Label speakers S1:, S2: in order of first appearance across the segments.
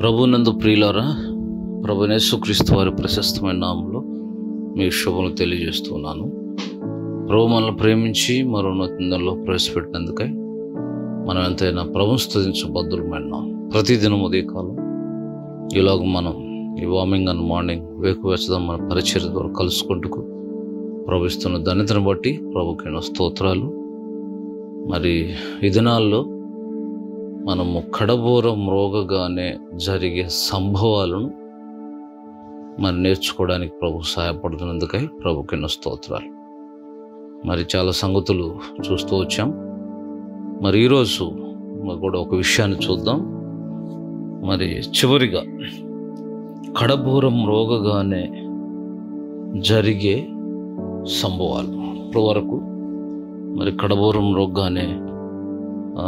S1: ప్రభునందు ప్రియులారా ప్రభునేసుక్రీస్తు వారి ప్రశస్తమైన నామంలో మీ శుభములు తెలియజేస్తున్నాను ప్రభు మనల్ని ప్రేమించి మరో నూతనంలో ప్రవేశపెట్టినందుకై మనం ఎంతైనా ప్రభుని స్థుతించబద్దులమైన ప్రతిదినం ఉదయకాలం ఈలోగ మనం ఈ వార్మింగ్ అండ్ మార్నింగ్ వేకు వేసదాం మన పరిచయ ద్వారా కలుసుకుంటూ ప్రవహిస్తున్న ధనితను బట్టి ప్రభుకైన స్తోత్రాలు మరి ఈ దినాల్లో మనము కడబోర మ్రోగగానే జరిగే సంభవాలను మరి నేర్చుకోవడానికి ప్రభు సహాయపడుతున్నందుకై ప్రభుకైన స్తోత్రాలు మరి చాలా సంగతులు చూస్తూ వచ్చాం మరి ఈరోజు మరి కూడా ఒక విషయాన్ని చూద్దాం మరి చివరిగా కడబోరం రోగగానే జరిగే సంభవాలు ఇప్పటి వరకు మరి కడబోరం రోగానే ఆ,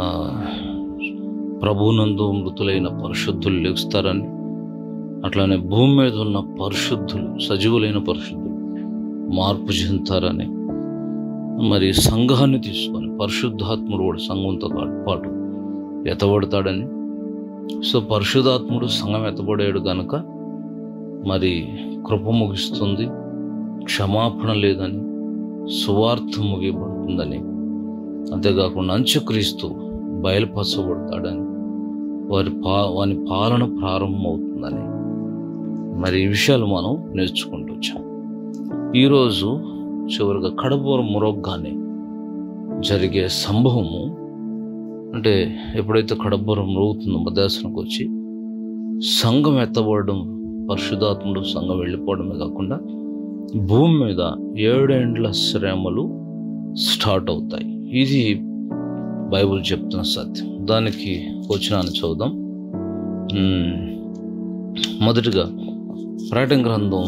S1: ప్రభునందు మృతులైన పరిశుద్ధులు లెగుస్తారని అట్లానే భూమి మీద ఉన్న పరిశుద్ధులు సజీవులైన పరిశుద్ధులు మార్పు చెందుతారని మరి సంఘాన్ని తీసుకొని పరిశుద్ధాత్ముడు కూడా సంఘంతో పాటు- పాటు ఎతబడతాడని సో పరిశుద్ధాత్ముడు సంఘం ఎత్తబడాడు గనుక మరి కృప ముగిస్తుంది క్షమాపణ లేదని సువార్త ముగియబడుతుందని అంతేకాకుండా అంత్యక్రీస్తు బయలుపరచబడతాడని వారి పా వాని పాలన ప్రారంభమవుతుందని మరి ఈ విషయాలు మనం నేర్చుకుంటూ వచ్చాం ఈరోజు చివరిగా కడబోర మురొగ్గానే జరిగే సంభవము అంటే ఎప్పుడైతే కడబోరం రోగుతుందో మధ్యాసనకు వచ్చి సంఘం ఎత్తబడడం పరిశుధాత్ముడు సంఘం వెళ్ళిపోవడమే కాకుండా భూమి మీద ఏడేండ్ల శ్రమలు స్టార్ట్ అవుతాయి ఇది బైబుల్ చెప్తున్న సత్యం దానికి వచనాన్ని చూద్దాం మ్మ్. మొదటిగా ప్రకటన గ్రంథం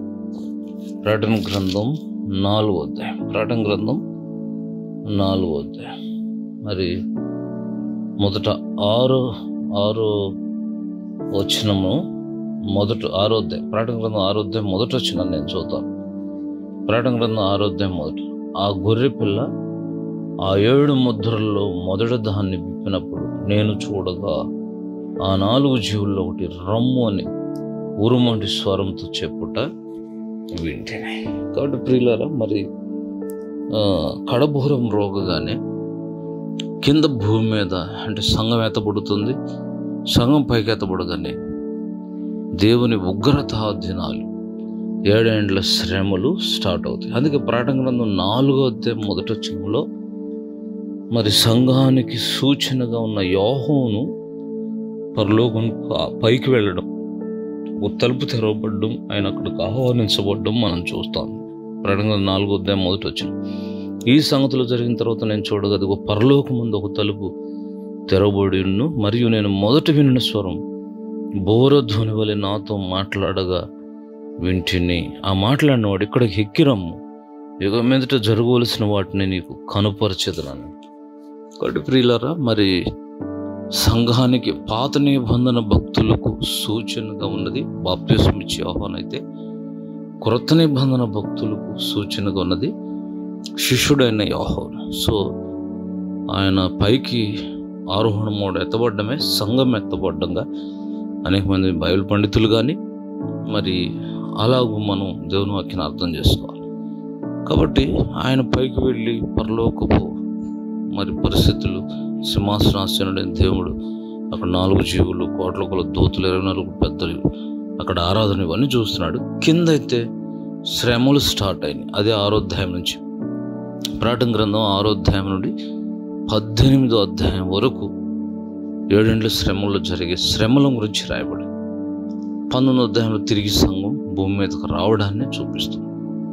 S1: ప్రకటన గ్రంథం నాలుగో అధ్యాయం ప్రకటన గ్రంథం నాలుగో అధ్యాయం మరి మొదట ఆరో ఆరో వచనము మొదట ఆరోధ్యాయం ప్రకటన గ్రంథం ఆరోధ్యాయం మొదట వచ్చిన నేను చూద్దాం ప్రకటన గ్రంథం ఆరోధ్యాయం మొదట ఆ గొర్రె పిల్ల ఆ ఏడు ముద్రల్లో మొదటి దాన్ని విప్పినప్పుడు నేను చూడగా ఆ నాలుగు జీవుల్లో ఒకటి రమ్ము అని ఉరుమంటి స్వరంతో చెప్పుట వింటేనే కాబట్టి ప్రియులారా మరి ఆ, కడబోరం రోగగానే కింద భూమి మీద అంటే సంఘం ఎత్తబడుతుంది సంఘం పైకి ఎత్తబడగానే దేవుని ఉగ్రత దినాలు ఏడేండ్ల శ్రమలు స్టార్ట్ అవుతాయి అందుకే ప్రకటన గ్రంథం నాలుగో అధ్యాయం మొదటి వచనంలో మరి సంఘానికి సూచనగా ఉన్న యోహోను పరలోకం పైకి వెళ్ళడం ఓ తలుపు తెరవబడడం ఆయన అక్కడికి ఆహ్వానించబడడం మనం చూస్తాం ప్రకటన గ్రంథం నాలుగో అధ్యాయం మొదటి వచ్చిన ఈ సంగతులు జరిగిన తర్వాత నేను చూడగదు ఒక పరలోకం ముందు ఒక తలుపు తెరవబడిను మరియు నేను మొదట వినిన స్వరం బోరధ్వని వలె నాతో మాట్లాడగా వింటిని ఆ మాట్లాడిన వాడు ఇక్కడికి ఎక్కిరమ్ము యుగ మీదట జరగవలసిన వాటిని నీకు కనుపరచెదనని కాబట్టి ప్రియులారా మరి సంఘానికి పాత నిబంధన భక్తులకు సూచనగా ఉన్నది బాప్తిసం ఇచ్చే ఆహ్వానం అయితే క్రొత్త నిబంధన భక్తులకు సూచనగా ఉన్నది శిష్యుడైన యోహోను సో ఆయన పైకి ఆరోహణమోడు ఎత్తబడ్డమే సంఘం ఎత్తబడ్డంగా అనేక మంది బైబిల్ పండితులు కానీ మరి అలాగూ మనం దేవుని వాక్యను అర్థం చేసుకోవాలి కాబట్టి ఆయన పైకి వెళ్ళి పరలోకపు మరి పరిస్థితులు సింహాసనాశనుడైన దేవుడు అక్కడ నాలుగు జీవులు కోట్ల కొల దూతలు ఇరవై నాలుగు పెద్దలు అక్కడ ఆరాధన ఇవన్నీ చూస్తున్నాడు కింద అయితే శ్రమలు స్టార్ట్ అయినాయి అదే ఆరోధ్యాయం నుంచి ప్రాటం గ్రంథం ఆరోధ్యాయం నుండి పద్దెనిమిదో అధ్యాయం వరకు ఏడేండ్ల శ్రమల్లో జరిగే శ్రమల గురించి రాయబడి పంతొమ్మిదో అధ్యాయంలో తిరిగి సంఘం భూమి మీదకు రావడాన్ని చూపిస్తుంది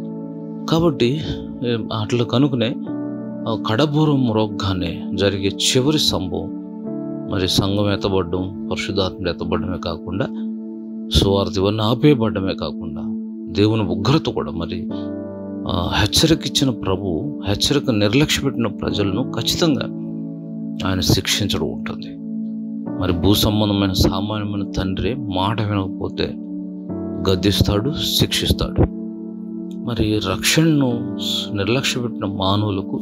S1: కాబట్టి ఏ, అట్లా కనుకనే ఆ కడబూరం రోగ్గానే జరిగే చివరి సంభవం మరి సంఘం ఎత్తబడడం పరిశుద్ధాత్మ ఎత్తబడమే కాకుండా సువార్త ఇవన్నీ ఆపేయబడ్డమే కాకుండా దేవుని ఉగ్రత కూడా మరి ఆ, హెచ్చరిక ఇచ్చిన ప్రభు హెచ్చరిక నిర్లక్ష్య పెట్టిన ప్రజలను ఖచ్చితంగా ఆయన శిక్షించడం ఉంటుంది మరి భూ సంబంధమైన సామాన్యమైన తండ్రి మాట వినకపోతే గద్దిస్తాడు శిక్షిస్తాడు మరి రక్షణను నిర్లక్ష్య పెట్టిన మానవులకు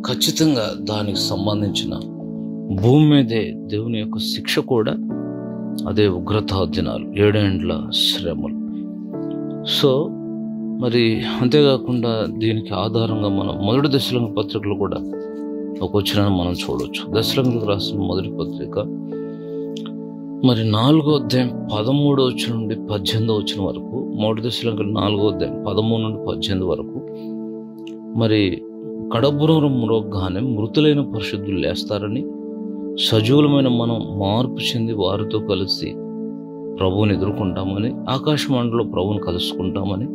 S1: ఖచ్చితంగా దానికి సంబంధించిన భూమి మీదే దేవుని యొక్క శిక్ష కూడా అదే ఉగ్రతా దినాలు ఏడేండ్ల శ్రమలు సో మరి అంతేకాకుండా దీనికి ఆధారంగా మనం మొదటి దశలంగ పత్రికలు కూడా ఒక వచ్చిన మనం చూడవచ్చు దశలంగకు రాసిన మొదటి పత్రిక మరి నాలుగో అధ్యాయం పదమూడో వచ్చిన నుండి పద్దెనిమిదో వచ్చిన వరకు మొదటి దశలంక నాలుగో అధ్యాయం పదమూడు నుండి పద్దెనిమిది వరకు మరి కడబురం మ్రోగ్గానే మృతులైన పరిశుద్ధులు లేస్తారని సజీవులమైన మనం మార్పు చెంది వారితో కలిసి ప్రభువుని ఎదుర్కొంటామని ఆకాశమండలో ప్రభువుని కలుసుకుంటామని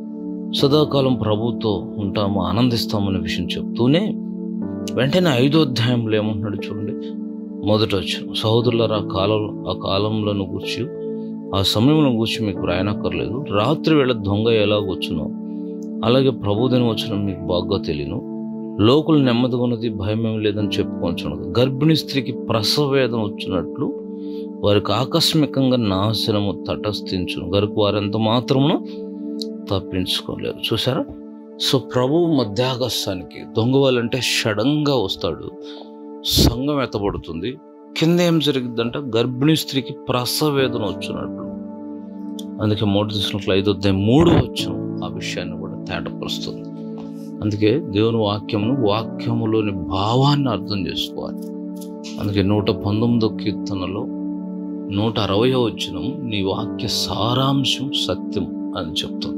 S1: సదాకాలం ప్రభుతో ఉంటాము ఆనందిస్తామనే విషయం చెప్తూనే వెంటనే ఐదో అధ్యాయంలో ఏమంటున్నాడు చూడండి మొదట వచ్చిన సహోదరులారా ఆ కాలం ఆ కాలంలో కూర్చి ఆ సమయంలో కూర్చి మీకు ప్రయాణక్కర్లేదు రాత్రి వేళ దొంగ ఎలాగొచ్చునో అలాగే ప్రభుదినం వచ్చిన మీకు బాగా తెలియను లోకులు నెమ్మదిగా ఉన్నది భయం ఏం లేదని చెప్పుకొంచున్నది గర్భిణీ స్త్రీకి ప్రసవ వేదన వచ్చినట్లు వారికి ఆకస్మికంగా నాశనము తటస్థించును గరకు వారెంత మాత్రమును తప్పించుకోలేరు చూసారా సో ప్రభువు మధ్యాగస్తానికి దొంగ వాళ్ళంటే షడంగా వస్తాడు సంఘం ఎత్తబడుతుంది కింద ఏం జరిగిద్దంటే గర్భిణీ స్త్రీకి ప్రసవ వేదన వచ్చినట్లు అందుకే మొదటి దశలో ఐదు అధ్యాయం మూడు వచ్చిన ఆ విషయాన్ని కూడా తేటపరుస్తుంది అందుకే దేవుని వాక్యమును వాక్యములోని భావాన్ని అర్థం చేసుకోవాలి అందుకే నూట పంతొమ్మిదో కీర్తనలో నూట అరవై వచ్చిన నీ వాక్య సారాంశం సత్యం అని చెప్తుంది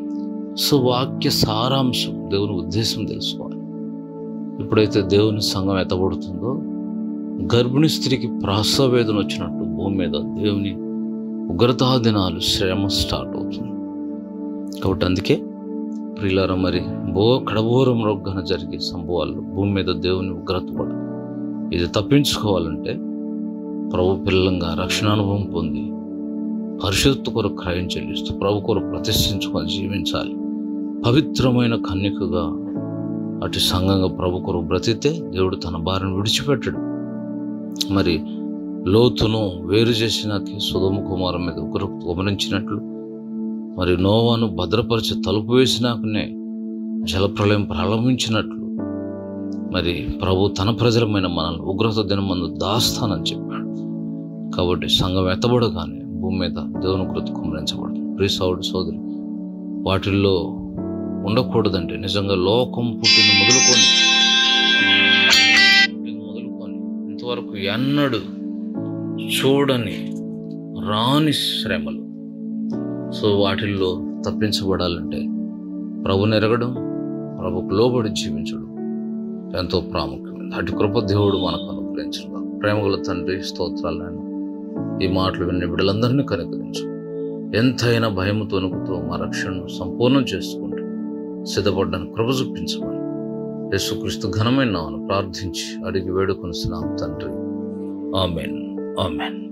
S1: సో వాక్య సారాంశం దేవుని ఉద్దేశం తెలుసుకోవాలి ఎప్పుడైతే దేవుని సంఘం ఎత్తబడుతుందో గర్భిణీ స్త్రీకి ప్రాసవేదన వచ్చినట్టు భూమి మీద దేవుని ఉగ్రతా దినాలు శ్రమ స్టార్ట్ అవుతుంది కాబట్టి అందుకే ప్రియులార మరి బో కడబోరం రొగ్గన జరిగే సంభవాలు భూమి మీద దేవుని ఉగ్రత పడ ఇది తప్పించుకోవాలంటే ప్రభు పిల్లలంగా రక్షణ అనుభవం పొంది పరిశుద్ధ కొరకు క్రయం చెల్లిస్తూ ప్రభు కొరకు ప్రతిష్ఠించుకొని జీవించాలి పవిత్రమైన కన్యకగా అటు సంఘంగా ప్రభు కొరకు బ్రతితే దేవుడు తన భార్యను విడిచిపెట్టడు మరి లోతును వేరు చేసినాకి సుధమ కుమారం మీద ఒకరు గమనించినట్లు మరి నోవాను భద్రపరిచి తలుపు వేసినాకనే జలప్రలయం ప్రారంభించినట్లు మరి ప్రభు తన ప్రజలమైన మనల్ని ఉగ్రత దినమందు దాస్తానని చెప్పాడు కాబట్టి సంఘం ఎత్తబడగానే భూమి మీద దేవుని కృత కుమరించబడుతుంది ప్రియ సోదరు సోదరి వాటిల్లో ఉండకూడదంటే నిజంగా లోకం పుట్టిన మొదలుకొని పుట్టిన మొదలుకొని ఇంతవరకు ఎన్నడు చూడని రాని శ్రమలు సో వాటిల్లో తప్పించబడాలంటే ప్రభుని ఎరగడం ప్రభుకు లోబడి జీవించడం ఎంతో ప్రాముఖ్యమైనది అటు కృప దేవుడు మనకు అనుగ్రహించడం ప్రేమగల తండ్రి స్తోత్రాలను ఈ మాటలు విన్న బిడ్డలందరినీ కనుకరించు ఎంతైనా భయముతో వణుకుతూ మా రక్షణను సంపూర్ణం చేసుకుంటూ సిద్ధపడ్డానికి కృప చూపించమని యేసుక్రీస్తు ఘనమైన నామను ప్రార్థించి అడిగి వేడుకొనిస్తున్నాం తండ్రి ఆమెన్ ఆమెన్